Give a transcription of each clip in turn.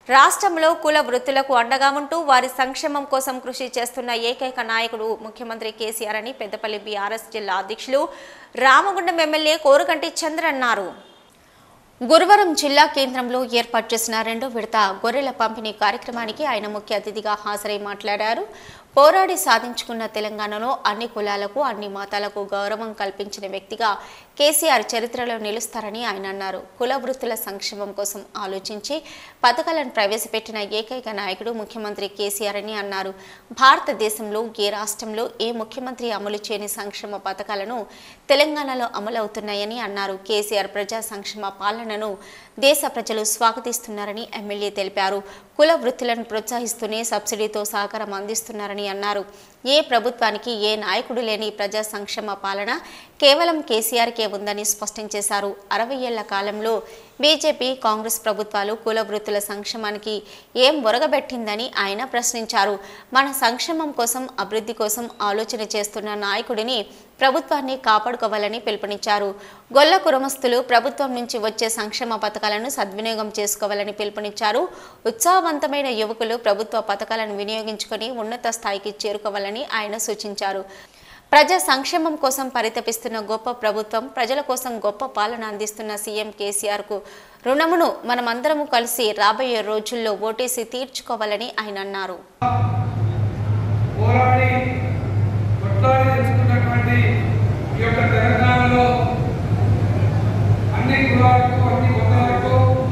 రాష్ట్రంలో కుల వృత్తులకు అండగా ఉంటూ వారి సంక్షేమం కోసం కృషి చేస్తున్న ఏకైక నాయకుడు ముఖ్యమంత్రి కేసీఆర్ అని పెద్దపల్లి బీఆర్ఎస్ జిల్లా అధ్యక్షులు రామగుండం ఎమ్మెల్యే కోరుకంటి చంద్ర అన్నారు గురువారం జిల్లా కేంద్రంలో ఏర్పాటు చేసిన రెండో విడత గొర్రెల పంపిణీ కార్యక్రమానికి ఆయన ముఖ్య అతిథిగా హాజరై మాట్లాడారు పోరాడి సాధించుకున్న తెలంగాణలో అన్ని కులాలకు అన్ని మతాలకు గౌరవం కల్పించిన వ్యక్తిగా కేసీఆర్ చరిత్రలో నిలుస్తారని ఆయన అన్నారు కుల వృత్తుల సంక్షేమం కోసం ఆలోచించి పథకాలను ప్రవేశపెట్టిన ఏకైక నాయకుడు ముఖ్యమంత్రి కేసీఆర్ అని అన్నారు భారతదేశంలో ఏ రాష్ట్రంలో ఏ ముఖ్యమంత్రి అమలు చేయని సంక్షేమ పథకాలను తెలంగాణలో అమలవుతున్నాయని అన్నారు కేసీఆర్ ప్రజా సంక్షేమ పాలనను దేశ ప్రజలు స్వాగతిస్తున్నారని ఎమ్మెల్యే తెలిపారు కుల వృత్తులను ప్రోత్సహిస్తూనే సబ్సిడీతో సహకారం అందిస్తున్నారని అన్నారు ఏ ప్రభుత్వానికి ఏ నాయకుడు లేని ప్రజా సంక్షేమ పాలన కేవలం కేసీఆర్కే ఉందని స్పష్టం చేశారు అరవై ఏళ్ల కాలంలో బీజేపీ కాంగ్రెస్ ప్రభుత్వాలు కుల వృత్తుల సంక్షేమానికి ఏం ఒరగబెట్టిందని ఆయన ప్రశ్నించారు మన సంక్షేమం కోసం అభివృద్ధి కోసం ఆలోచన చేస్తున్న నాయకుడిని ప్రభుత్వాన్ని కాపాడుకోవాలని పిలుపునిచ్చారు గొల్ల కురమస్తులు ప్రభుత్వం నుంచి వచ్చే సంక్షేమ పథకాలను సద్వినియోగం చేసుకోవాలని పిలుపునిచ్చారు ఉత్సాహవంతమైన యువకులు ప్రభుత్వ పథకాలను వినియోగించుకొని ఉన్నత స్థాయికి చేరుకోవాలని ఆయన సూచించారు ప్రజా సంక్షేమం కోసం పరితపిస్తున్న గొప్ప ప్రభుత్వం ప్రజల కోసం గొప్ప పాలన అందిస్తున్న సీఎం కేసీఆర్కు రుణమును మనమందరము కలిసి రాబోయే రోజుల్లో ఓటేసి తీర్చుకోవాలని ఆయన అన్నారు పోరాడి కొట్లాడి తెచ్చుకున్నటువంటి ఈ యొక్క తెలంగాణలో అన్ని కులాలకు అన్ని మతాలకు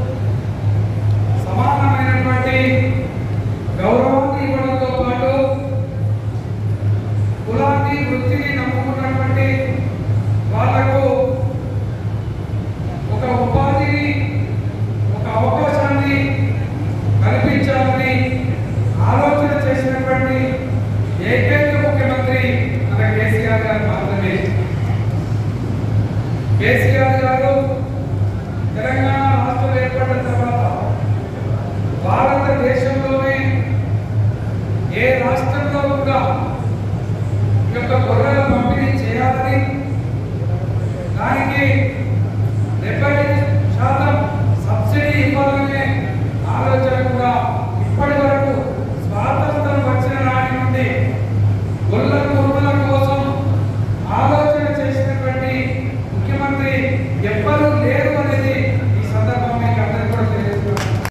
సమానమైనటువంటి గౌరవాన్ని ఇవ్వడంతో పాటు కులాన్ని వృత్తిని నమ్ముకున్నటువంటి వాళ్లకు ఒక ఉపాధిని ఒక అవకాశాన్ని కల్పించాలని ఆలోచన చేసినటువంటి ఏకైక ముఖ్యమంత్రి మన కేసీఆర్ గారు మాత్రమే కేసీఆర్ గారు తెలంగాణ రాష్ట్రం ఏర్పడిన తర్వాత భారతదేశంలోనే ఏ రాష్ట్రంలో కూడా ఈ యొక్క గొర్రెల పంపిణీ చేయాలని దానికి